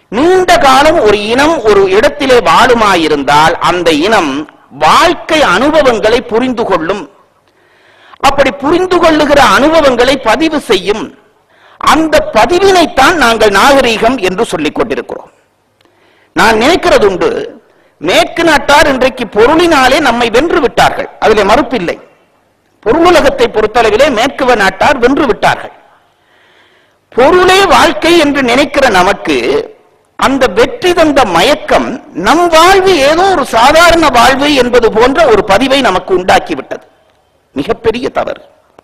நீண்ட காலம் ஒரு இனம் ஒரு இடத்திலே வாழுமாயிருந்தால் அந்த இனம் வாழ்க்கை அனுபவங்களை புரிந்து கொள்ளும் அப்படி புரிந்து கொள்ளுகிற அனுபவங்களை பதிவு செய்யும் அந்த பதிவினைத்தான் நாங்கள் நாகரீகம் என்று சொல்லிக் கொண்டிருக்கிறோம் நான் நினைக்கிறது உண்டு மேற்கு நாட்டார் இன்றைக்கு பொருளினாலே நம்மை வென்று விட்டார்கள் அதிலே மறுப்பில்லை பொருளுலகத்தை பொறுத்தளவிலே மேற்குவ நாட்டார் வென்று விட்டார்கள் பொருளே வாழ்க்கை என்று நினைக்கிற நமக்கு அந்த வெற்றி தந்த மயக்கம் நம் வாழ்வு ஏதோ ஒரு சாதாரண வாழ்வு என்பது போன்ற ஒரு பதிவை நமக்கு உண்டாக்கிவிட்டது மிகப்பெரிய தவறு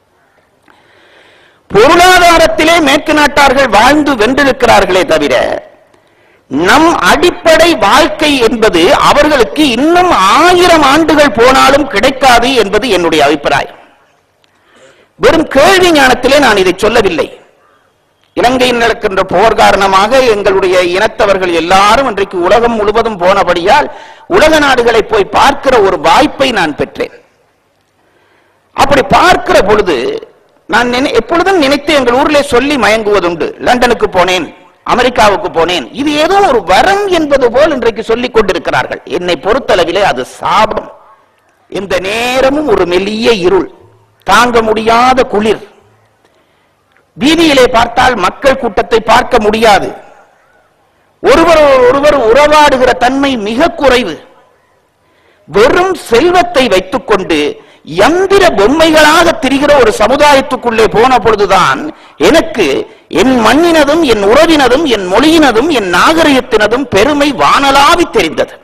பொருளாதாரத்திலே மேற்கு நாட்டார்கள் வாழ்ந்து வென்றிருக்கிறார்களே தவிர நம் அடிப்படை வாழ்க்கை என்பது அவர்களுக்கு இன்னும் ஆயிரம் ஆண்டுகள் போனாலும் கிடைக்காது என்பது என்னுடைய அபிப்பிராயம் வெறும் கேள்வி ஞானத்திலே நான் இதை சொல்லவில்லை இலங்கையில் நடக்கின்ற போர் காரணமாக எங்களுடைய இனத்தவர்கள் எல்லாரும் இன்றைக்கு உலகம் முழுவதும் போனபடியால் உலக நாடுகளை போய் பார்க்கிற ஒரு வாய்ப்பை நான் பெற்றேன் அப்படி பார்க்கிற பொழுது நான் நினை- எப்பொழுதும் நினைத்து எங்கள் ஊரிலே சொல்லி மயங்குவதுண்டு லண்டனுக்கு போனேன் அமெரிக்காவுக்கு போனேன் இது ஏதோ ஒரு வரம் என்பது போல் இன்றைக்கு சொல்லிக் கொண்டிருக்கிறார்கள் என்னை பொறுத்தளவிலே அது சாபம் இந்த நேரமும் ஒரு மெல்லிய இருள் தாங்க முடியாத குளிர் வீதியிலே பார்த்தால் மக்கள் கூட்டத்தை பார்க்க முடியாது ஒருவர் ஒருவர் உறவாடுகிற தன்மை மிக குறைவு வெறும் செல்வத்தை வைத்துக்கொண்டு யந்திர பொம்மைகளாக திரிகிற ஒரு சமுதாயத்துக்குள்ளே போன பொழுதுதான் எனக்கு என் மண்ணினதும் என் உறவினதும் என் மொழியினதும் என் நாகரிகத்தினதும் பெருமை வானலாவி தெரிந்தது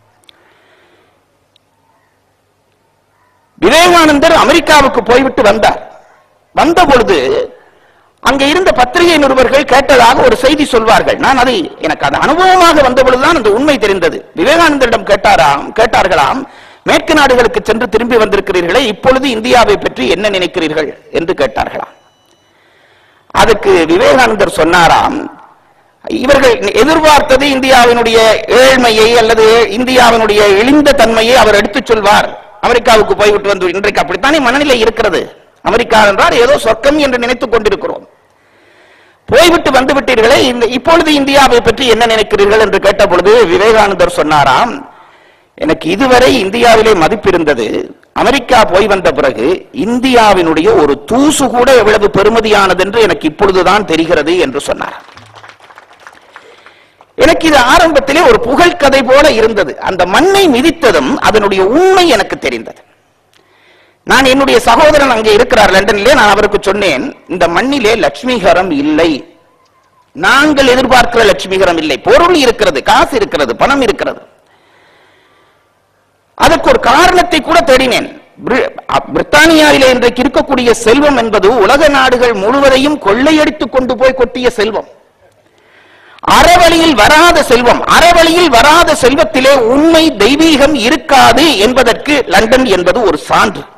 விவேகானந்தர் அமெரிக்காவுக்கு போய்விட்டு வந்தார் வந்த பொழுது அங்க இருந்த பத்திரிகை நிருபர்கள் கேட்டதாக ஒரு செய்தி சொல்வார்கள் நான் அதை எனக்கு அது அனுபவமாக வந்த பொழுதுதான் அந்த உண்மை தெரிந்தது விவேகானந்தரிடம் கேட்டாராம் கேட்டார்களாம் மேற்கு நாடுகளுக்கு சென்று திரும்பி வந்திருக்கிறீர்களே இப்பொழுது இந்தியாவை பற்றி என்ன நினைக்கிறீர்கள் என்று கேட்டார்களாம் அதுக்கு விவேகானந்தர் சொன்னாராம் இவர்கள் எதிர்பார்த்தது இந்தியாவினுடைய ஏழ்மையை அல்லது இந்தியாவினுடைய இழிந்த தன்மையை அவர் எடுத்துச் சொல்வார் அமெரிக்காவுக்கு போய்விட்டு வந்து இன்றைக்கு அப்படித்தானே மனநிலை இருக்கிறது அமெரிக்கா என்றால் ஏதோ சொர்க்கம் என்று நினைத்துக் கொண்டிருக்கிறோம் போய்விட்டு வந்து விட்டீர்களே இந்த இப்பொழுது இந்தியாவை பற்றி என்ன நினைக்கிறீர்கள் என்று கேட்ட பொழுது விவேகானந்தர் சொன்னாராம் எனக்கு இதுவரை இந்தியாவிலே மதிப்பிருந்தது அமெரிக்கா போய் வந்த பிறகு இந்தியாவினுடைய ஒரு தூசு கூட எவ்வளவு பெருமதியானது என்று எனக்கு இப்பொழுதுதான் தெரிகிறது என்று சொன்னார் எனக்கு இது ஆரம்பத்திலே ஒரு புகழ் கதை போல இருந்தது அந்த மண்ணை மிதித்ததும் அதனுடைய உண்மை எனக்கு தெரிந்தது நான் என்னுடைய சகோதரன் அங்கே இருக்கிறார் லண்டனிலே நான் அவருக்கு சொன்னேன் இந்த மண்ணிலே லட்சுமிகரம் இல்லை நாங்கள் எதிர்பார்க்கிற லட்சுமிகரம் இல்லை பொருள் இருக்கிறது காசு இருக்கிறது பணம் இருக்கிறது அதற்கு ஒரு காரணத்தை கூட தேடினேன் பிரி- அ- பிரித்தானியாவிலே இன்றைக்கு இருக்கக்கூடிய செல்வம் என்பது உலக நாடுகள் முழுவதையும் கொள்ளையடித்துக் கொண்டு போய் கொட்டிய செல்வம் அறவழியில் வராத செல்வம் அறவழியில் வராத செல்வத்திலே உண்மை தெய்வீகம் இருக்காது என்பதற்கு லண்டன் என்பது ஒரு சான்று